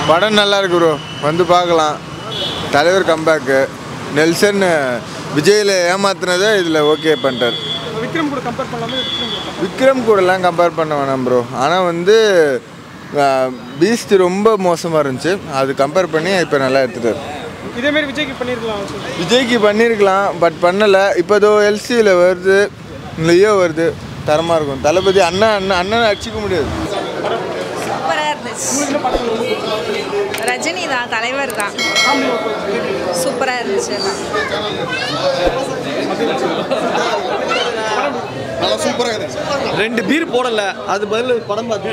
படம் நல்லா இருக்கு ப்ரோ வந்து பார்க்கலாம் தலைவர் கம்பேக்கு நெல்சன் விஜயில் ஏமாத்துனதை இதில் ஓகே பண்ணிட்டார் விக்ரம் கூட கம்பேர் பண்ணலாமே விக்ரம் கூட விக்ரம் கூடலாம் கம்பேர் பண்ண வேணாம் ப்ரோ ஆனால் வந்து பீஸ்ட் ரொம்ப மோசமாக இருந்துச்சு அது கம்பேர் பண்ணி இப்போ நல்லா எடுத்துட்டார் இதே மாதிரி விஜய்க்கு பண்ணியிருக்கலாம் சார் விஜய்க்கு பண்ணியிருக்கலாம் பட் பண்ணலை இப்போ ஏதோ எல்சியில் வருது லியோ வருது தரமாக இருக்கும் தளபதி அண்ணன் அண்ணன் அண்ணனை அடிச்சிக்க முடியாது சூப்பராக இருந்துச்சு ரஜினி தான் தலைவர் தான் சூப்பராக இருந்துச்சு எல்லாம் நல்லா சூப்பராக இருந்துச்சு ரெண்டு பீர் போடல அது பதில் படம் பார்த்து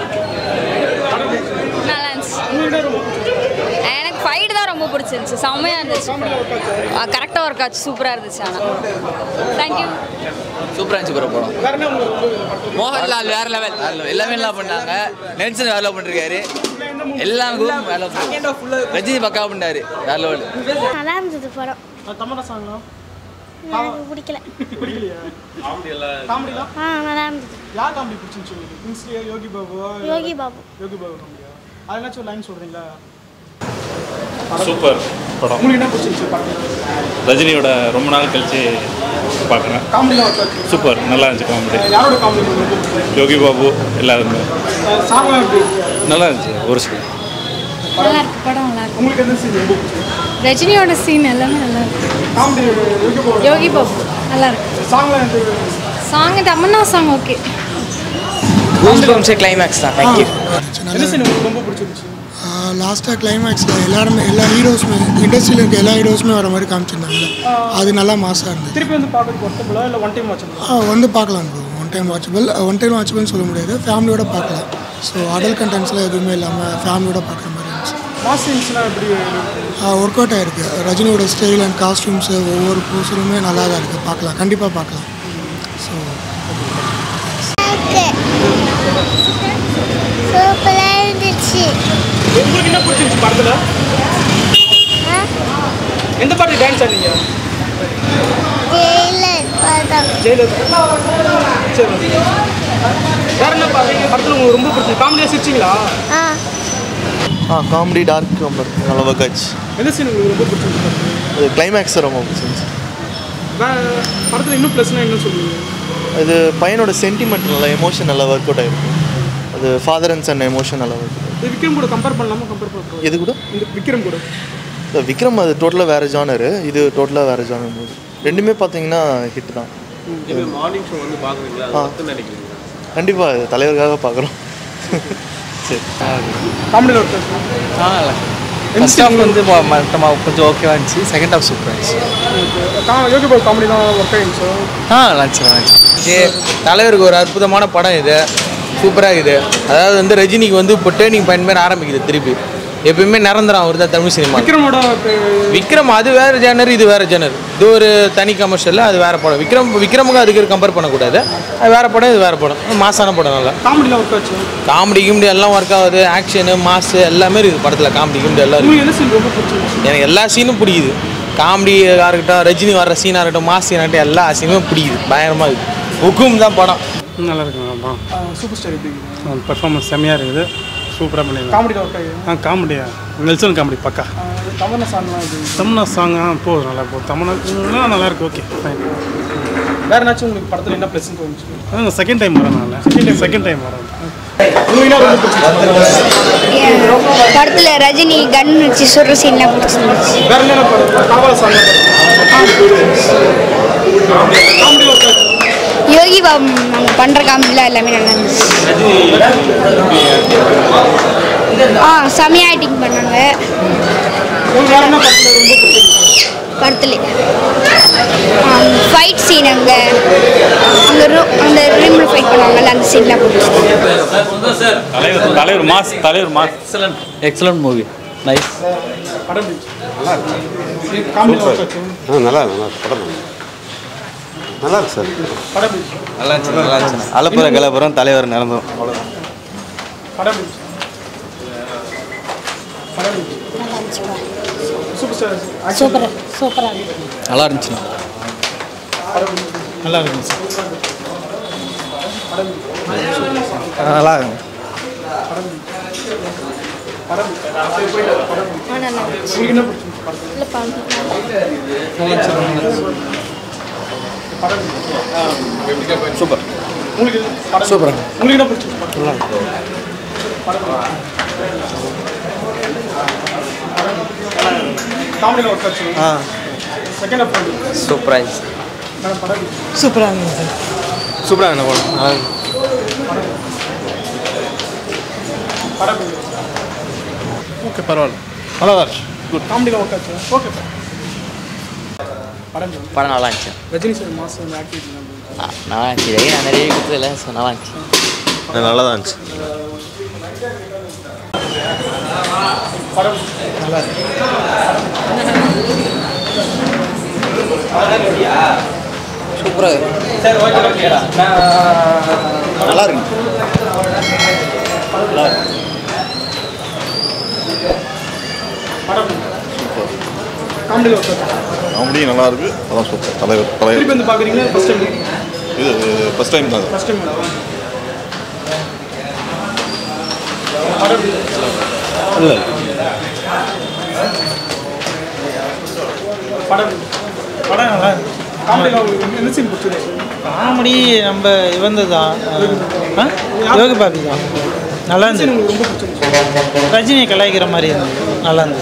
நல்லா இருந்துச்சு எனக்கு ஃபைட் தான் ரொம்ப பிடிச்சிருந்துச்சு செம்மையாக இருந்துச்சு கரெக்டாக ஒர்க் ஆச்சு சூப்பராக இருந்துச்சு ஆனால் தேங்க்யூ சூப்பராக இருந்துச்சு ப்ரோ படம் வேற என்ன உங்களுக்கு மோகன்லால் வேற லெவல் எல்லாமே நல்லா பண்ணாங்க நெல்சன் வேலை பண்ணிருக்காரு எல்லாம் குரூப் வேலை ரஜினி பக்கா பண்ணாரு வேற லெவல் நல்லா இருந்தது படம் தமிழ் சாங்லாம் எனக்கு பிடிக்கல பிடிக்கலையா காமெடிலாம் ஆ நல்லா இருந்தது யார் காமெடி பிடிச்சிருந்துச்சு உங்களுக்கு கிங்ஸ்லியா யோகி பாபுவா யோகி பாபு யோகி பாபு காமெடியா அது ஏதாச்சும் லைன் சொல்கிறீங்களா சூப்பர் படம் உங்களுக்கு என்ன பிடிச்சிருந்துச்சு படத்தில் ரஜினியோட ரொம்ப நாள் கழிச்சு பார்க்குறேன் காமெடிலாம் ஒர்க் ஆச்சு சூப்பர் நல்லா இருந்துச்சு காமெடி யாரோட காமெடி உங்களுக்கு ரொம்ப பிடிச்சிருக்கு யோகி பாபு எல்லாருமே சாங்லாம் எப்படி இருக்கு? நல்லா இருந்துச்சு ஒரு சில நல்லா இருக்கு படம் நல்லா இருக்கு உங்களுக்கு எந்த சீன் ரொம்ப பிடிச்சிருக்கு ரஜினியோட சீன் எல்லாமே நல்லா இருக்கு காமெடி யோகி பாபு யோகி பாபு நல்லா இருக்கு சாங்லாம் எப்படி song Tamannaah song okay climax தான் தேங்க்யூ என்ன சீன் உங்களுக்கு ரொம்ப பிடிச்சிருந்துச்சு லாஸ்ட்டாக கிளைமேக்ஸில் எல்லாருமே எல்லா ஹீரோஸுமே இண்டஸ்ட்ரியில் இருக்க எல்லா ஹீரோஸுமே வர மாதிரி காமிச்சிருந்தாங்கல்ல அது நல்லா மாசாக இருந்தது திருப்பி வந்து பார்க்கறதுக்கு ஒர்த்தபிளா இல்லை ஒன் டைம் வாட்சபிளா ஆ, வந்து பார்க்கலாம் bro one time watchable one time வாட்சபிள்னு சொல்ல முடியாது ஃபேமிலியோட பார்க்கலாம் ஸோ அடல் கண்டென்ட்ஸ்லாம் எதுவுமே இல்லாமல் ஃபேமிலியோட பார்க்குற மாதிரி இருந்துச்சு மாஸ் சீன்ஸ்லாம் எப்படி ஒர்க் அவுட் ஆகிருக்கு ரஜினியோட ஸ்டைல் அண்ட் காஸ்டியூம்ஸு ஒவ்வொரு போஸ்டருமே நல்லா தான் இருக்குது பார்க்கலாம் கண்டிப்பாக பார்க்கலாம் ஸோ சூப்பராக இருந்துச்சு உங்களுக்கு என்ன பிடிச்சிருந்துச்சு படத்தில் எந்த பாட்டு டான்ஸ் ஆனீங்க ஜெயிலர் படம் ஜெயலலிதா சரி வேற என்ன பாருங்க படத்தில் உங்களுக்கு ரொம்ப பிடிச்சது காமெடியாக சிரிச்சிங்களா ஆ ஆ காமெடி டார்க் காமெடி நல்லா ஒர்க் ஆச்சு எந்த சீன் உங்களுக்கு ரொம்ப பிடிச்சிருந்துச்சு அது கிளைமேக்ஸ் ரொம்ப பிடிச்சிருந்துச்சு வேற படத்தில் இன்னும் ப்ளஸ்னால் என்ன சொல்லுவீங்க அது பையனோட சென்டிமெண்ட் நல்லா எமோஷன் நல்லா ஒர்க் அவுட் ஆகிருக்கு அது ஃபாதர் அண்ட் சன் எமோஷன் நல்லா ஒர்க் அவுட் இது விக்ரம் கூட கம்பேர் பண்ணலாமா கம்பேர் பண்ணுறோம் எது கூட இந்த விக்ரம் கூட இந்த விக்ரம் அது டோட்டலாக வேறு ஜானரு இது டோட்டலாக வேறு ஜானர் மூவி ரெண்டுமே பார்த்தீங்கன்னா ஹிட் தான் மார்னிங் ஷோ வந்து பார்க்குறீங்களா ஆ. அது மட்டும் நினைக்கிறீங்களா கண்டிப்பாக தலைவருக்காக பார்க்குறோம் சரி காமெடியில் ஒர்க் ஆ ஃபர்ஸ்ட் ஹாஃப் வந்து மட்டமாக கொஞ்சம் ஓகேவா இருந்துச்சு செகண்ட் ஹாஃப் சூப்பராக இருந்துச்சு யோகி பாபு காமெடிலாம் ஒர்க் ஆகிடுச்சு ஆ லஞ்ச் லஞ்ச் தலைவருக்கு ஒரு அற்புதமான படம் இது சூப்பராக இருக்குது அதாவது வந்து ரஜினிக்கு வந்து இப்போ டேர்னிங் பாயிண்ட் மாதிரி ஆரம்பிக்குது திருப்பி எப்பயுமே நிரந்தரம் அவர் தான் தமிழ் சினிமா விக்ரமோட விக்ரம் அது வேற ஜேனர் இது வேற ஜேனர் இது ஒரு தனி கமர்ஷியல் அது வேற படம் விக்ரம் விக்ரமுக்கு அதுக்கு கம்பேர் பண்ணக்கூடாது அது வேற படம் இது வேற படம் மாசான படம் நல்லா காமெடியில் ஒர்க் ஆச்சு காமெடி கிமெடி எல்லாம் ஒர்க் ஆகுது ஆக்ஷனு மாஸ் எல்லாமே இருக்குது படத்தில் காமெடி கிமெடி எல்லாம் இருக்குது உங்களுக்கு என்ன சீன் ரொம்ப பிடிச்சிருந்துச்சு எனக்கு எல்லா சீனும் பிடிக்குது காமெடியாக இருக்கட்டும் ரஜினி வர்ற சீனாக இருக்கட்டும் மாஸ் சீனாக இருக்கட்டும் எல்லா சீனுமே பிடிக்குது பயங்கரமாக இருக்குது ஹுக்கும் தான் படம் நல்லா இருக்குங்க படம் சூப்பர் ஸ்டார் எப்படி இருக்குது பெர்ஃபார்மன்ஸ் செம்மையாக இருக்குது சூப்பராக பண்ணிடலாம் காமெடியில் ஒர்க் ஆகுது ஆ காமெடியா நெல்சன் காமெடி பக்கா கமர்ன சாங்லாம் எப்படி தமனா சாங் ஆ போதும் நல்லா போதும் தமனா நல்லா இருக்கு ஓகே ஃபைன் வேற ஏதாச்சும் உங்களுக்கு படத்தில் என்ன ப்ளஸ்ன்னு தோணுச்சு செகண்ட் டைம் வரேன் நான் செகண்ட் டைம் செகண்ட் டைம் வரேன் உங்களுக்கு என்ன ரொம்ப பிடிச்சிருந்துச்சு படத்தில் ரஜினி கன் வச்சு சொல்கிற சீன்லாம் பிடிச்சிருந்துச்சு வேற என்ன படம் காவல சாங் காமெடி ஒர்க் ஆச்சு யோகி பாபு அவங்க பண்ணுற காமெடிலாம் எல்லாமே நல்லா இருந்துச்சு ஆ செமையாக ஆக்டிங் பண்ணாங்க உங்களுக்கு வேற என்ன படத்தில் ரொம்ப பிடிச்சிருந்துச்சு படத்துல ஃபைட் சீன் அங்கே அந்த ரூ அந்த ரூமில் ஃபைட் பண்ணுவாங்கல்ல அந்த சீன்லாம் பிடிச்சிருக்கு தலைவர் தலைவர் மாஸ் தலைவர் mass excellent excellent movie nice படம் பிடிச்சி காமெடி ஒர்க் ஆச்சு ஆ நல்லா நல்லா படம் நல்லா இருக்கு சார் படம் பிடிச்சி நல்லா இருந்துச்சு நல்லா இருந்துச்சு அலப்புற கலப்புறம் தலைவர் நிரந்தரம் படம் பிடிச்சி படம் பிடிச்சி சூப்பர் ஸ்டார் சூப்பர் சூப்பராக இருக்கு நல்லா இருந்துச்சுண்ணா நல்லா இருக்குங்க சார் நல்லா இருக்கும் படம் உங்களுக்கு என்ன பிடிச்சிருக்கு சூப்பர் உங்களுக்கு படம் சூப்பர் உங்களுக்கு என்ன பிடிச்சிருக்கு நல்லா காமெடியில் ஒர்க் ஆச்சு ஆ செகண்ட் ஹாஃப் வந்து சூப்பராக இருந்துச்சு மேடம் படம் சூப்பராக இருந்துச்சு சூப்பராக இருந்த படம் நல்லா படம் ஓகே பரவாயில்ல நல்லா தான் இருந்துச்சு குட் காமெடியில் ஒர்க் ஆச்சு ஓகே படம் சொல்லுங்க. படம் நல்லா இருந்துச்சு ரஜினி சார் மாசம் ஆக்டிவிட்டி ஆ, நல்லா இருந்துச்சு இதே நான் நிறைய கொடுத்ததில்ல ஸோ நல்லா இருந்துச்சு நல்லா தான் இருந்துச்சு படம் நல்லா இருக்கு சூப்பராக இருக்கு நல்லா இருக்கு நல்லா இருக்கு படம் காமெடியில் ஒர்க் ஆச்சு காமெடியும் நல்லா இருக்கு அதான் சூப்பர் தலைவர் திருப்பி தலைவர் வந்து பார்க்குறீங்களா ஃபஸ்ட் டைம் இது ஃபர்ஸ்ட் டைம் தான் ஃபஸ்ட் டைம் படம் இல்லை படம் படம் நல்லா காமெடியில் உங்களுக்கு என்ன சீன் பிடிச்சிருக்கு காமெடி நம்ம இவந்து தான் யோகி பாபி தான் நல்லா என்ன சீன் இருந்துச்சு உங்களுக்கு ரொம்ப பிடிச்சிருக்கு ரஜினியை கலாய்க்கிற மாதிரி இருந்தது நல்லா இருந்தது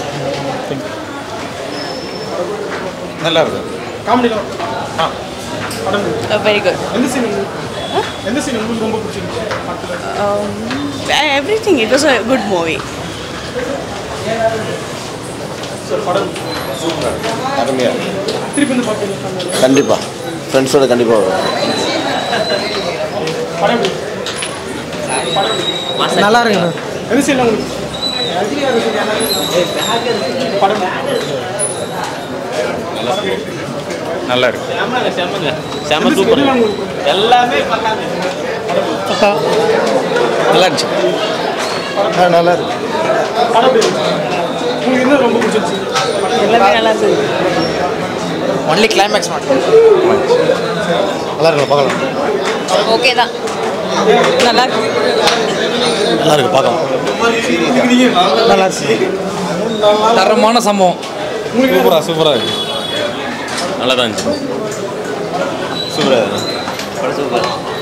நல்லா இருக்கு காமெடியில் ஆ படம் வெரி குட் எந்த சீன் உங்களுக்கு எந்த சீன் உங்களுக்கு ரொம்ப பிடிச்சிருக்கு படத்தில் everything it was a good movie sir படம் அருமையா திருப்பி வந்து பார்க்குறீங்களா கண்டிப்பாக ஃப்ரெண்ட்ஸோட கண்டிப்பாக வரும் படம் படம் நல்லா இருக்குண்ணா எந்த சீன் உங்களுக்கு படம் நல்லா இருக்கு செம்ம சூப்பர் எல்லாமே நல்லா இருந்துச்சு நல்லா இருக்கு படம் எப்படி இருக்கு? உங்களுக்கு என்ன ரொம்ப பிடிச்சிருச்சு எல்லாமே நல்லா இருந்தது ஒன்லி கிளைமேக்ஸ் மட்டும் நல்லா இருக்கு பார்க்கலாம் ஓகே தான் நல்லா இருக்கு நல்லா இருக்கு பார்க்கலாம் நல்லா இருந்துச்சு தரமான சம்பவம் சூப்பராக சூப்பராக இருக்கு நல்லா தான் இருந்துச்சு சூப்பராக படம் சூப்பர்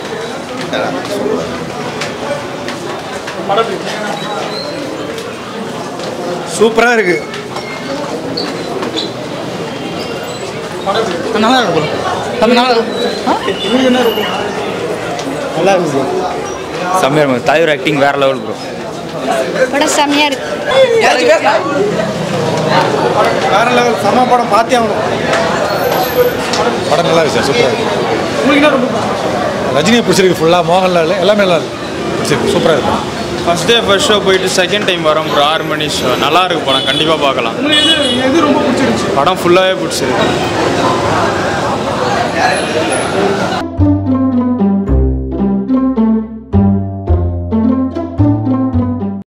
படம் எப்படி இருக்கு? சூப்பராக இருக்கு படம் எப்படி இருக்கு? நல்லா இருக்கு bro. தம்பி நல்லா உங்களுக்கு என்ன ரொம்ப நல்லா இருக்கு செம்மையாக இருக்கும் தலைவர் ஆக்டிங் வேற லெவல் ப்ரோ படம் செம்மையாக இருக்கு வேற லெவல் செம்ம படம் பார்த்தே ஆகணும் படம் நல்லா இருக்கு சார் சூப்பராக இருக்கு உங்களுக்கு என்ன ரொம்ப பிடிச்சிருக்கு ரஜினியை பிடிச்சிருக்கு ஃபுல்லாக மோகன்லால் எல்லாமே நல்லா இருக்கு பிடிச்சிருக்கு சூப்பராக இருக்கு ஃபர்ஸ்ட் டே ஃபர்ஸ்ட் ஷோ போயிட்டு செகண்ட் டைம் வரோம் ப்ரோ ஆறு மணி ஷோ நல்லா இருக்கு படம் கண்டிப்பாக பார்க்கலாம் உங்களுக்கு எது எது ரொம்ப பிடிச்சிருந்துச்சு படம் ஃபுல்லாகவே பிடிச்சிருக்கு